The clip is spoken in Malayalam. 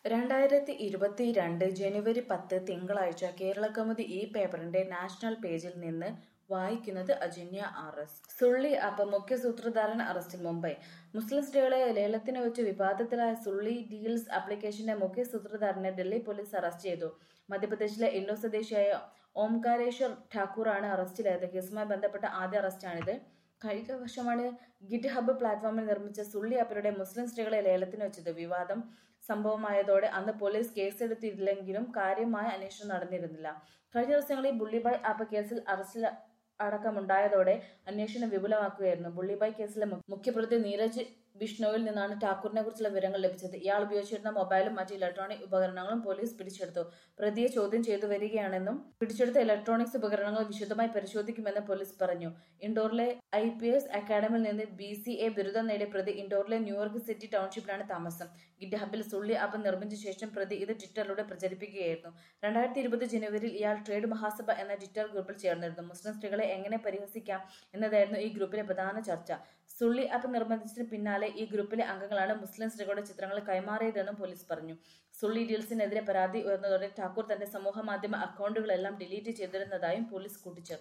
രണ്ടായിരത്തി ഇരുപത്തിരണ്ട് ജനുവരി പത്ത് തിങ്കളാഴ്ച കേരളകൗമുദി ഈ പേപ്പറിന്റെ നാഷണൽ പേജിൽ നിന്ന് വായിക്കുന്നത് Ajanya R S Sulli app മുഖ്യ സൂത്രധാരൻ അറസ്റ്റിൽ മുംബൈ മുസ്ലിം സ്ത്രീകളെ ലേലത്തിന് വെച്ച് വിവാദത്തിലായ സുള്ളി ഡീൽസ് ആപ്ലിക്കേഷന്റെ മുഖ്യ സൂത്രധാരനെ ഡൽഹി പോലീസ് അറസ്റ്റ് ചെയ്തു മധ്യപ്രദേശിലെ ഇൻഡോ സ്വദേശിയായ ഓംകാരേശ്വർ ഠാക്കൂറാണ് അറസ്റ്റിലായത് കേസുമായി ബന്ധപ്പെട്ട ആദ്യ അറസ്റ്റാണിത് കഴിഞ്ഞ വർഷമാണ് ഗിറ്റ് ഹബ്ബ് പ്ലാറ്റ്ഫോമിൽ നിർമ്മിച്ച സുള്ളി ആപ്പിലൂടെ മുസ്ലിം സ്ത്രീകളെ ലേലത്തിന് വെച്ചത് വിവാദം സംഭവമായതോടെ അന്ന് പോലീസ് കേസെടുത്തില്ലെങ്കിലും കാര്യമായ അന്വേഷണം നടന്നിരുന്നില്ല കഴിഞ്ഞ ദിവസങ്ങളിൽ ബുള്ളിബായ് ആപ്പ് കേസിൽ അറസ്റ്റിൽ അടക്കമുണ്ടായതോടെ അന്വേഷണം വിപുലമാക്കുകയായിരുന്നു ബുള്ളിബായ് കേസിലെ മു- മുഖ്യപ്രതി നീരജ് ബിഷ്ണോയിൽ നിന്നാണ് ഠാക്കൂറിനെ കുറിച്ചുള്ള വിവരങ്ങൾ ലഭിച്ചത് ഇയാൾ ഉപയോഗിച്ചിരുന്ന മൊബൈലും മറ്റ് ഇലക്ട്രോണിക് ഉപകരണങ്ങളും പോലീസ് പിടിച്ചെടുത്തു പ്രതിയെ ചോദ്യം ചെയ്തു വരികയാണെന്നും പിടിച്ചെടുത്ത ഇലക്ട്രോണിക്സ് ഉപകരണങ്ങൾ വിശദമായി പരിശോധിക്കുമെന്ന് പോലീസ് പറഞ്ഞു ഇൻഡോറിലെ ഐ പി എസ് അക്കാഡമിയിൽ നിന്ന് ബി സി എ ബിരുദം നേടിയ പ്രതി ഇൻഡോറിലെ ന്യൂയോർക്ക് സിറ്റി ടൗൺഷിപ്പിലാണ് താമസം ഗിറ്റ് ഹബിൽ സുള്ളി ആപ്പ് നിർമ്മിച്ച ശേഷം പ്രതി ഇത് ട്വിറ്ററിലൂടെ പ്രചരിപ്പിക്കുകയായിരുന്നു രണ്ടായിരത്തി ഇരുപത് ജനുവരിയിൽ ഇയാൾ ട്രേഡ് മഹാസഭ എന്ന ട്വിറ്റർ ഗ്രൂപ്പിൽ ചേർന്നിരുന്നു മുസ്ലിം സ്ത്രീകളെ എങ്ങനെ പരിഹസിക്കാം എന്നതായിരുന്നു ഈ ഗ്രൂപ്പിലെ പ്രധാന ചർച്ച സുള്ളി ആപ്പ് നിർബന്ധിച്ചതിന് പിന്നാലെ ഈ ഗ്രൂപ്പിലെ അംഗങ്ങളാണ് മുസ്ലിം സ്ത്രീകളുടെ ചിത്രങ്ങൾ കൈമാറിയതെന്നും പോലീസ് പറഞ്ഞു സുള്ളി ഡീൽസിനെതിരെ പരാതി ഉയർന്നതോടെ ഠാക്കൂർ തന്റെ സമൂഹ മാധ്യമ അക്കൗണ്ടുകളെല്ലാം ഡിലീറ്റ് ചെയ്തിരുന്നതായും പോലീസ് കൂട്ടിച്ചേർത്തു